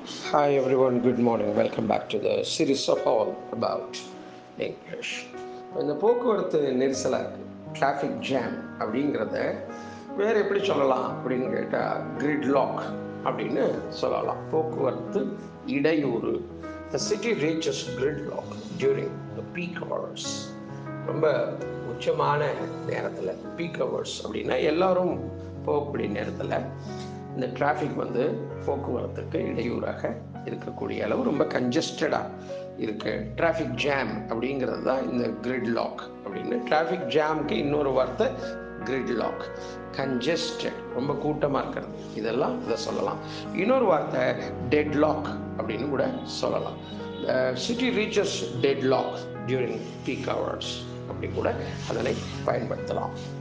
Hi everyone, good morning. Welcome back to the series of all about English. இந்த போக்குவரத்து நெரிசலாக இருக்குது traffic jam அப்படிங்கிறத வேறு எப்படி சொல்லலாம் அப்படின்னு கேட்டால் கிரிட் லாக் அப்படின்னு சொல்லலாம் போக்குவரத்து இடையூறு the city reaches gridlock during the peak hours ரொம்ப உச்சமான நேரத்தில் பீக் ஹவர்ஸ் அப்படின்னா எல்லாரும் போகக்கூடிய நேரத்தில் இந்த டிராஃபிக் வந்து போக்குவரத்துக்கு இடையூறாக இருக்கக்கூடிய அளவு ரொம்ப கன்ஜஸ்டடாக இருக்கு டிராஃபிக் ஜாம் அப்படிங்கிறது தான் இந்த கிரிட் லாக் அப்படின்னு டிராஃபிக் ஜாம்க்கு இன்னொரு வார்த்தை கிரிட் லாக் கன்ஜஸ்டட் ரொம்ப கூட்டமாக இருக்கிறது இதெல்லாம் இதை சொல்லலாம் இன்னொரு வார்த்தை டெட் லாக் அப்படின்னு கூட சொல்லலாம் city reaches deadlock during peak hours அப்படி கூட அதனை பயன்படுத்தலாம்